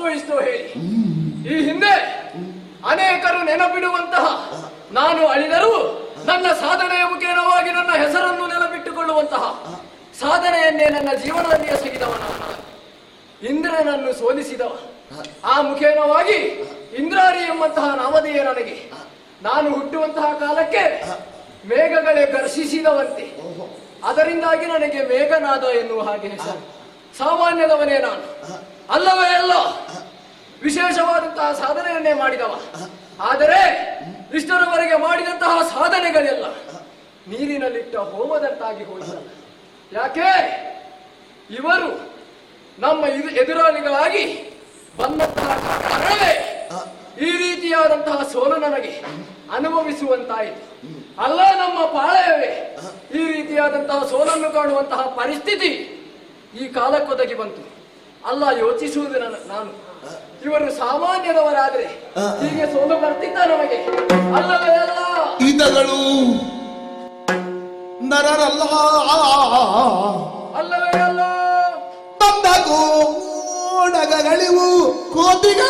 ಇಷ್ಟೋ ಹೇಳಿ ಈ ಹಿಂದೆ ಅನೇಕರು ನೆನಪಿಡುವಂತಹ ನಾನು ಅಳಿದರೂ ನನ್ನ ಸಾಧನೆಯ ಮುಖೇನವಾಗಿ ನನ್ನ ಹೆಸರನ್ನು ನೆನಪಿಟ್ಟುಕೊಳ್ಳುವಂತಹ ಸಾಧನೆಯನ್ನೇ ನನ್ನ ಜೀವನದಲ್ಲಿ ಎಸಗಿದವ ನಾನು ಇಂದ್ರನನ್ನು ಸೋಲಿಸಿದವ ಆ ಮುಖೇನವಾಗಿ ಇಂದ್ರಾರಿ ಎಂಬಂತಹ ನಾಮಧೇಯ ನನಗೆ ನಾನು ಹುಟ್ಟುವಂತಹ ಕಾಲಕ್ಕೆ ಮೇಘಗಳೇ ಘರ್ಷಿಸಿದವಂತೆ ಅದರಿಂದಾಗಿ ನನಗೆ ಮೇಘನಾದ ಎನ್ನುವ ಹಾಗೆ ಹೆಸರು ಸಾಮಾನ್ಯದವನೇ ನಾನು ಅಲ್ಲವೇ ಅಲ್ಲ ವಿಶೇಷವಾದಂತಹ ಸಾಧನೆಯನ್ನೇ ಮಾಡಿದವ ಆದರೆ ಇಷ್ಟರವರೆಗೆ ಮಾಡಿದಂತಹ ಸಾಧನೆಗಳೆಲ್ಲ ನೀರಿನಲ್ಲಿಟ್ಟ ಹೋಮದಂತಾಗಿ ಹೋಯಿತು ಯಾಕೆ ಇವರು ನಮ್ಮ ಇದು ಎದುರಾಳಿಗಳಾಗಿ ಬಂದಂತಹ ಕಾರಣವೇ ಈ ರೀತಿಯಾದಂತಹ ಸೋಲು ನನಗೆ ಅನುಭವಿಸುವಂತಾಯಿತು ಅಲ್ಲ ನಮ್ಮ ಪಾಳಯವೇ ಈ ರೀತಿಯಾದಂತಹ ಸೋಲನ್ನು ಕಾಣುವಂತಹ ಪರಿಸ್ಥಿತಿ ಈ ಕಾಲಕ್ಕೊದಗಿ ಬಂತು ಅಲ್ಲ ಯೋಚಿಸುವುದು ನನ್ನ ನಾನು ಇವರು ಸಾಮಾನ್ಯದವರಾದ್ರೆ ಹೀಗೆ ಸೋಲು ಬರ್ತಿದ್ದ ನಮಗೆ ಅಲ್ಲವೇ ಅಲ್ಲ ಇದಗಳು ನರರಲ್ಲ ಅಲ್ಲವೇ ಅಲ್ಲ ತಂದ ಕೋಡಗಳಿವು ಕೋತಿಗ